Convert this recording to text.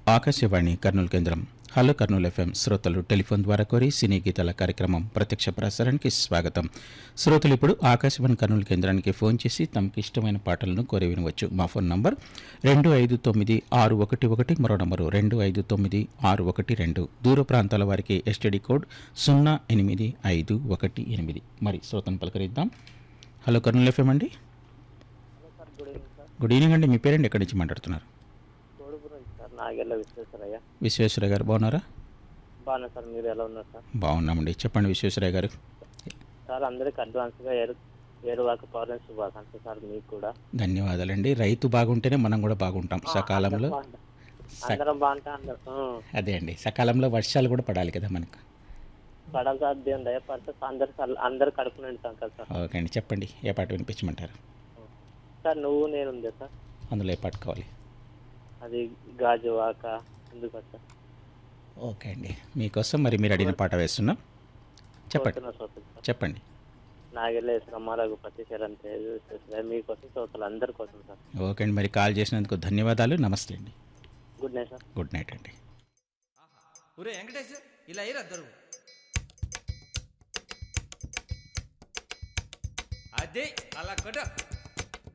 ఆకాశవాణి కర్నూలు కేంద్రం hello Kurnool FM శ్రోతలు telephone ద్వారా కోరి సినీ గీతాల కార్యక్రమం ప్రత్యక్ష ప్రసారానికి స్వాగతం శ్రోతలు ఇప్పుడు ఆకాశవాణి కర్నూలు కేంద్రానికి ఫోన్ చేసి తమకి ఇష్టమైన పాటలను కోరి వినవచ్చు మా ఫోన్ నంబర్ రెండు ఐదు తొమ్మిది ఆరు ఒకటి ఒకటి మరో నంబరు రెండు ఐదు తొమ్మిది ఆరు ఒకటి రెండు దూర ప్రాంతాల వారికి ఎస్టీడీ కోడ్ సున్నా ఎనిమిది ఐదు ఒకటి ఎనిమిది మరి శ్రోతను పలకరిద్దాం హలో కర్నూలు ఎఫ్ఎం అండి sir good evening sir good evening అండి మీ పేరెంట్ ఎక్కడి నుంచి మాట్లాడుతున్నారు గోడుపు నుంచి సార్ నాగెళ్ళ విశ్వేశ్వరయ్య విశ్వేశ్వర గారు బాగున్నారా బాగున్నా సార్ మీరు ఎలా ఉన్నారు సార్ బాగున్నామండి చెప్పండి విశ్వేశ్వరయ్య గారు సార్ అందరికి అడ్వాన్స్గా ఏరు ఏరువాక పౌర్ణమి శుభాకాంక్షలు సార్ మీకు కూడా ధన్యవాదాలండి రైతు బాగుంటేనే మనం కూడా బాగుంటాం సకాలంలో బాగుంటా. అందరం బాగుంటా అందరం ఉం. అదే అండి సకాలంలో వర్షాలు కూడా పడాలి కదా మనకు పడాలి సార్ దేవుని దయపడితే అందరు అందరు కడుపు నిండుతాం కదా సార్ ఓకే అండి చెప్పండి ఏ పాట వినిపించమంటారు సార్ నువ్వు నేను ఉంది సార్ అందులో ఏ పాట కావాలి అది గాజు వాక ఎందుకు సార్ ఓకే అండి మీకోసం మరి మీరు అడిగిన పాట వేస్తున్నాం చెప్పండి చూస్తున్నా శ్రోతలు సార్ చెప్పండి నాగెళ్ళ శ్రమ రఘుపతి చరణ్ తేజ్ విశ్వేశ్వరయ్య మీకోసం శ్రోతలు అందరి కోసం సార్ ఓకే అండి మరి కాల్ చేసినందుకు ధన్యవాదాలు నమస్తే అండి good night sir good night అండి ఒరే వెంకటేష్ ఇలా అయ్యి అద్దరు అదే అలా కొట్ట